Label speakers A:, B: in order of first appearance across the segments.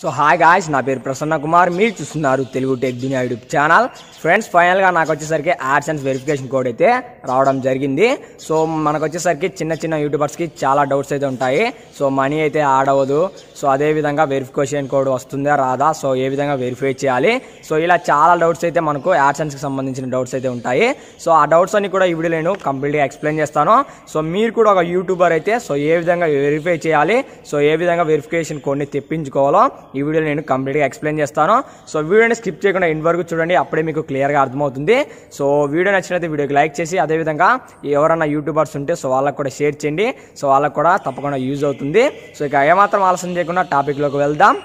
A: so hi guys నా పేరు ప్రసన్న కుమార్ మీరు చూస్తున్నారు Telugu tech Duniya YouTube channel friends ఫైనల్గా నాకు వచ్చేసరికి యాడ్సెన్స్ వెరిఫికేషన్ కోడ్ అయితే రావడం జరిగింది సో మనకు వచ్చేసరికి చిన్న చిన్న యూట్యూబర్స్కి చాలా డౌట్స్ అయితే ఉంటాయి సో మనీ అయితే యాడ్ అవ్వదు సో అదే విధంగా వెరిఫికేషన్ కోడ్ వస్తుందా రాదా సో ఏ విధంగా వెరిఫై చేయాలి సో ఇలా చాలా డౌట్స్ అయితే మనకు యాడ్సెన్స్కి సంబంధించిన డౌట్స్ అయితే ఉంటాయి సో ఆ డౌట్స్ అన్ని కూడా ఈ వీడియో నేను కంప్లీట్గా ఎక్స్ప్లెయిన్ చేస్తాను సో మీరు కూడా ఒక యూట్యూబర్ అయితే సో ఏ విధంగా వెరిఫై చేయాలి సో ఏ విధంగా వెరిఫికేషన్ కోడ్ని తెప్పించుకోవాలో ఈ వీడియో నేను కంప్లీట్గా ఎక్స్ప్లెయిన్ చేస్తాను సో వీడియోని స్కిప్ చేయకుండా ఇన్ వరకు చూడండి అప్పుడే మీకు క్లియర్గా అర్థమవుతుంది సో వీడియో నచ్చినైతే వీడియోకి లైక్ చేసి అదేవిధంగా ఎవరైనా యూట్యూబర్స్ ఉంటే సో వాళ్ళకి కూడా షేర్ చేయండి సో వాళ్ళకి కూడా తప్పకుండా యూజ్ అవుతుంది సో ఇక ఏమాత్రం ఆలస్యం చేయకుండా టాపిక్లోకి వెళ్దాం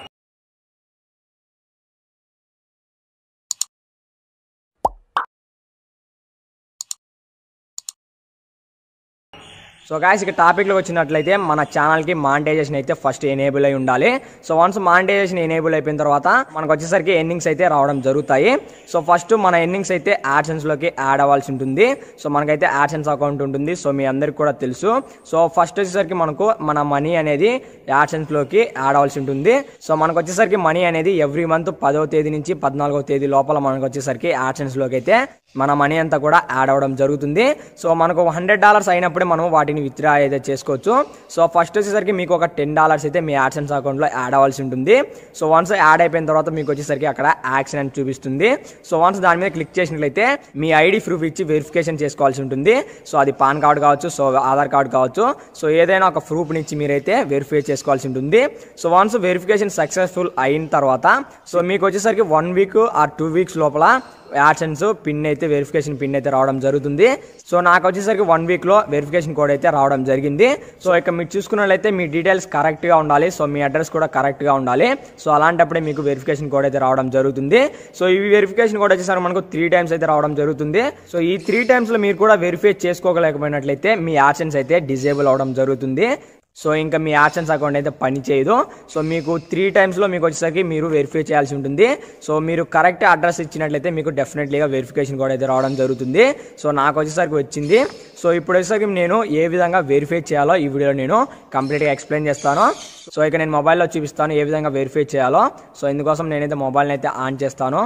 A: సో గాయస్ ఇక టాపిక్లోకి వచ్చినట్లయితే మన ఛానల్కి మానిటైజేషన్ అయితే ఫస్ట్ ఎనేబుల్ అయి ఉండాలి సో వన్స్ మానిటైజేషన్ ఎనేబుల్ అయిపోయిన తర్వాత మనకు వచ్చేసరికి ఎన్నింగ్స్ అయితే రావడం జరుగుతాయి సో ఫస్ట్ మన ఎన్నింగ్స్ అయితే యాడ్సెన్స్లోకి యాడ్ అవ్వాల్సి ఉంటుంది సో మనకైతే యాడ్సెన్స్ అకౌంట్ ఉంటుంది సో మీ అందరికి కూడా తెలుసు సో ఫస్ట్ వచ్చేసరికి మనకు మన మనీ అనేది యాడ్సెన్స్లోకి యాడ్ అవ్వాల్సి ఉంటుంది సో మనకు వచ్చేసరికి మనీ అనేది ఎవ్రీ మంత్ పదవ తేదీ నుంచి పద్నాలుగో తేదీ లోపల మనకు వచ్చేసరికి యాడ్సెన్స్లోకి అయితే మన మనీ అంతా కూడా యాడ్ అవ్వడం జరుగుతుంది సో మనకు హండ్రెడ్ డాలర్స్ అయినప్పుడే మనం వాటిని విత్డ్రా అయితే చేసుకోవచ్చు సో ఫస్ట్ వచ్చేసరికి మీకు ఒక టెన్ డాలర్స్ అయితే మీ యాడ్సెన్స్ అకౌంట్లో యాడ్ అవ్వాల్సి ఉంటుంది సో వన్స్ యాడ్ అయిపోయిన తర్వాత మీకు వచ్చేసరికి అక్కడ యాక్షన్ అని చూపిస్తుంది సో వన్స్ దాని మీద క్లిక్ చేసినట్లయితే మీ ఐడి ప్రూఫ్ ఇచ్చి వెరిఫికేషన్ చేసుకోవాల్సి ఉంటుంది సో అది పాన్ కార్డ్ కావచ్చు సో ఆధార్ కార్డ్ కావచ్చు సో ఏదైనా ఒక ప్రూఫ్ని ఇచ్చి మీరైతే వెరిఫై చేసుకోవాల్సి ఉంటుంది సో వన్స్ వెరిఫికేషన్ సక్సెస్ఫుల్ అయిన తర్వాత సో మీకు వచ్చేసరికి one week or two weeks లోపల యాడ్సెన్స్ పిన్ అయితే వెరిఫికేషన్ పిన్ అయితే రావడం జరుగుతుంది సో నాకు వచ్చేసరికి వన్ వీక్లో వెరిఫికేషన్ కోడ్ అయితే రావడం జరిగింది సో ఇక మీరు చూసుకున్నట్లయితే మీ డీటెయిల్స్ కరెక్ట్గా ఉండాలి సో మీ అడ్రస్ కూడా కరెక్ట్గా ఉండాలి సో అలాంటప్పుడే మీకు వెరిఫికేషన్ కోడ్ అయితే రావడం జరుగుతుంది సో ఈ వెరిఫికేషన్ కోడ్ వచ్చేసరికి మనకు త్రీ టైమ్స్ అయితే రావడం జరుగుతుంది సో ఈ త్రీ టైమ్స్లో మీరు కూడా వెరిఫై చేసుకోగలేకపోయినట్లయితే మీ యాడ్సెన్స్ అయితే డిజేబుల్ అవడం జరుగుతుంది సో ఇంకా మీ యాడ్సెన్స్ అకౌంట్ అయితే పని చేయదు సో మీకు త్రీ టైమ్స్లో మీకు వచ్చేసరికి మీరు వెరిఫై చేయాల్సి ఉంటుంది సో మీరు కరెక్ట్ అడ్రస్ ఇచ్చినట్లయితే మీకు డెఫినెట్లీగా వెరిఫికేషన్ కూడా అయితే రావడం జరుగుతుంది సో నాకు వచ్చేసరికి వచ్చింది సో ఇప్పుడు వచ్చేసరికి నేను ఏ విధంగా వెరిఫై చేయాలో ఈ వీడియోలో నేను కంప్లీట్గా ఎక్స్ప్లెయిన్ చేస్తాను సో ఇక నేను మొబైల్లో చూపిస్తాను ఏ విధంగా వెరిఫై చేయాలో సో ఇందుకోసం నేనైతే మొబైల్ని అయితే ఆన్ చేస్తాను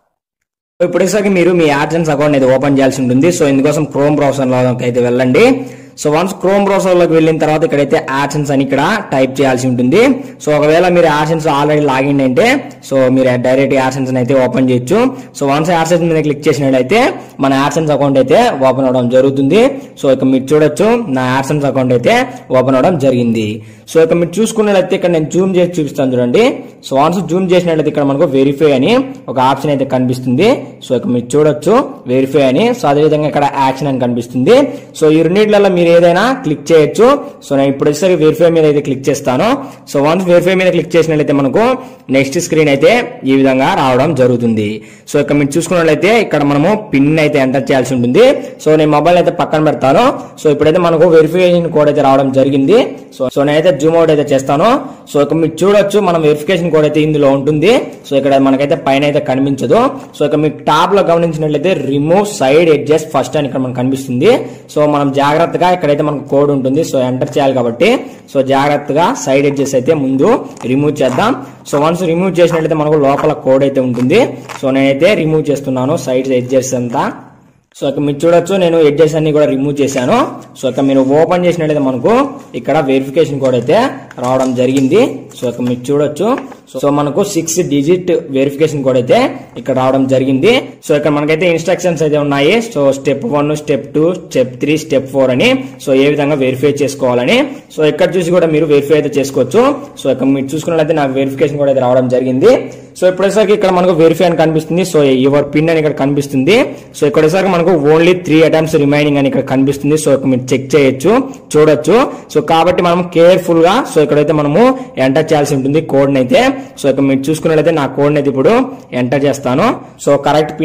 A: ఇప్పుడు వచ్చేసరికి మీరు మీ యాడ్సెన్స్ అకౌంట్ అయితే ఓపెన్ చేయాల్సి ఉంటుంది సో ఇందుకోసం క్రోమ్ బ్రౌజర్లోకి అయితే వెళ్ళండి సో వన్స్ క్రోమ్ బ్రౌజర్లోకి వెళ్ళిన తర్వాత ఇక్కడైతే యాడ్సెన్స్ అని ఇక్కడ టైప్ చేయాల్సి ఉంటుంది సో ఒకవేళ మీరు యాడ్సెన్స్ ఆల్రెడీ లాగిన్ అంటే సో మీరు డైరెక్ట్ యాడ్సెన్స్ అయితే ఓపెన్ చేయొచ్చు సో వన్స్ యాడ్సెన్స్ మీద క్లిక్ చేసినట్లయితే మన యాడ్సెన్స్ అకౌంట్ అయితే ఓపెన్ అవడం జరుగుతుంది సో ఇక మీరు చూడొచ్చు నా యాడ్సెన్స్ అకౌంట్ అయితే ఓపెన్ అవడం జరిగింది సో ఇక మీరు చూసుకున్నట్లయితే ఇక్కడ నేను జూమ్ చేసి చూపిస్తాను చూడండి సో వన్స్ జూమ్ చేసినట్లయితే ఇక్కడ మనకు వెరిఫై అని ఒక ఆప్షన్ అయితే కనిపిస్తుంది సో ఇక మీరు చూడొచ్చు వెరిఫై అని సో అదేవిధంగా ఇక్కడ యాక్షన్ అని కనిపిస్తుంది సో ఈ రెండింటిలలో మీరు ఏదైనా క్లిక్ చేయొచ్చు సో నేను ఇప్పుడు వచ్చేసరికి వెరిఫై మీద అయితే క్లిక్ చేస్తాను సో వన్స్ వెరిఫై మీద క్లిక్ చేసినట్లయితే మనకు నెక్స్ట్ స్క్రీన్ అయితే ఈ విధంగా రావడం జరుగుతుంది సో ఇక్కడ మీరు చూసుకున్నట్లయితే ఇక్కడ మనము పిన్ అయితే ఎంటర్ చేయాల్సి ఉంటుంది సో నేను మొబైల్ అయితే పక్కన పెడతాను సో ఇప్పుడైతే మనకు వెరిఫికేషన్ కోడ్ అయితే రావడం జరిగింది సో సో నేనైతే జూమ్ అవుట్ అయితే చేస్తాను సో ఇక మీరు చూడొచ్చు మనం వెరిఫికేషన్ కోడ్ అయితే ఇందులో ఉంటుంది సో ఇక్కడ మనకైతే పైన అయితే కనిపించదు సో ఇక మీకు టాప్ లో గమనించినట్లయితే రిమూవ్ సైడ్ ఎడ్జెస్ ఫస్ట్ అని ఇక్కడ మనకు కనిపిస్తుంది సో మనం జాగ్రత్తగా ఇక్కడైతే మనకు కోడ్ ఉంటుంది సో ఎంటర్ చేయాలి కాబట్టి సో జాగ్రత్తగా సైడ్ ఎడ్జెస్ అయితే ముందు రిమూవ్ చేద్దాం సో వన్స్ రిమూవ్ చేసినట్లయితే మనకు లోపల కోడ్ అయితే ఉంటుంది సో నేనైతే రిమూవ్ చేస్తున్నాను సైడ్ ఎడ్జెస్ అంతా సో ఇక మీరు చూడొచ్చు నేను ఎడ్జెస్ అన్ని కూడా రిమూవ్ చేశాను సో ఇక మీరు ఓపెన్ చేసినట్లయితే మనకు ఇక్కడ వెరిఫికేషన్ కోడ్ అయితే రావడం జరిగింది సో ఇక మీరు చూడొచ్చు సో మనకు సిక్స్ డిజిట్ వెరిఫికేషన్ కోడ్ అయితే ఇక్కడ రావడం జరిగింది సో ఇక్కడ మనకైతే ఇన్స్ట్రక్షన్స్ అయితే ఉన్నాయి so step one step two step three step four అని సో ఏ విధంగా వెరిఫై చేసుకోవాలని సో ఇక్కడ చూసి కూడా మీరు వెరిఫై అయితే చేసుకోవచ్చు సో ఇక్కడ మీరు చూసుకున్నట్లయితే నాకు వెరిఫికేషన్ కూడా అయితే రావడం జరిగింది సో ఇప్పుడేసరికి ఇక్కడ మనకు వెరిఫై అని కనిపిస్తుంది సో యువర్ పిన్ అని ఇక్కడ కనిపిస్తుంది సో ఇక్కడ వచ్చేసరికి మనకు ఓన్లీ త్రీ అటెంప్ట్స్ రిమైనింగ్ అని ఇక్కడ కనిపిస్తుంది సో ఇక్కడ మీరు చెక్ చేయొచ్చు చూడొచ్చు సో కాబట్టి మనం కేర్ఫుల్ గా సో ఇక్కడైతే మనము ఎంటర్ చేయాల్సి ఉంటుంది కోడ్ అయితే సో ఇక్కడ మీరు చూసుకున్నట్లయితే నా కోడ్ అయితే ఇప్పుడు ఎంటర్ చేస్తాను సో కరెక్ట్ పిన్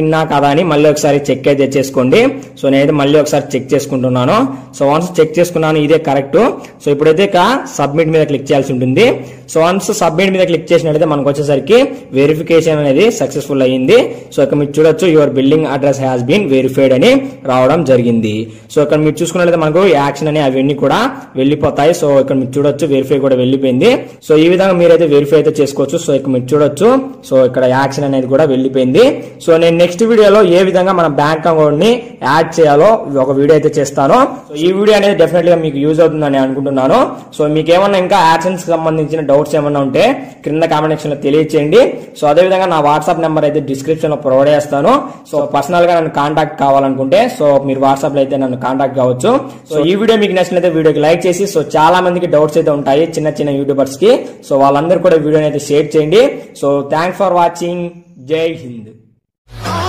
A: ఇన్నా కదా అని మళ్ళీ ఒకసారి చెక్ అయితే చేసుకోండి సో నేనైతే మళ్ళీ ఒకసారి చెక్ చేసుకుంటున్నాను సో వన్స్ చెక్ చేసుకున్నాను ఇదే కరెక్ట్ సో ఇప్పుడైతే ఇక సబ్మిట్ మీద క్లిక్ చేయాల్సి ఉంటుంది సో వన్స్ సబ్మిట్ మీద క్లిక్ చేసినట్లయితే మనకు వచ్చేసరికి వెరిఫికేషన్ అనేది సక్సెస్ఫుల్ అయ్యింది సో ఇక్కడ మీరు చూడొచ్చు your building address has been verified అని రావడం జరిగింది సో ఇక్కడ మీరు చూసుకున్నట్లయితే మనకు యాక్షన్ అని అవన్నీ కూడా వెళ్ళిపోతాయి సో ఇక్కడ మీరు చూడొచ్చు వెరిఫై కూడా వెళ్ళిపోయింది సో ఈ విధంగా మీరైతే వెరిఫై అయితే చేసుకోవచ్చు సో ఇక్కడ మీరు చూడొచ్చు సో ఇక్కడ యాక్షన్ అనేది కూడా వెళ్ళిపోయింది సో నేను నెక్స్ట్ వీడియోలో ఏ విధంగా మన బ్యాంక్ అకౌంట్ ని యాడ్ చేయాలో ఒక వీడియో అయితే చేస్తాను సో ఈ వీడియో అనేది డెఫినెట్ గా మీకు యూజ్ అవుతుందని అనుకుంటున్నాను సో మీకు ఏమన్నా ఇంకా యాడ్సెన్స్ కి సంబంధించిన డౌట్స్ ఏమన్నా ఉంటే క్రింద కామెంట్ సెక్షన్ లో తెలియచేయండి సో అదే విధంగా నా వాట్సాప్ నెంబర్ అయితే డిస్క్రిప్షన్ లో ప్రొవైడ్ చేస్తాను సో పర్సనల్ గా నన్ను కాంటాక్ట్ కావాలనుకుంటే సో మీరు వాట్సాప్ లో అయితే నన్ను కాంటాక్ట్ కావచ్చు సో ఈ వీడియో మీకు నచ్చినట్లయితే వీడియోకి లైక్ చేసి సో చాలా మందికి డౌట్స్ అయితే ఉంటాయి చిన్న చిన్న యూట్యూబర్స్ కి సో వాళ్ళందరూ కూడా వీడియోని అయితే షేర్ చేయండి సో థ్యాంక్స్ ఫర్ వాచింగ్ జై హింద్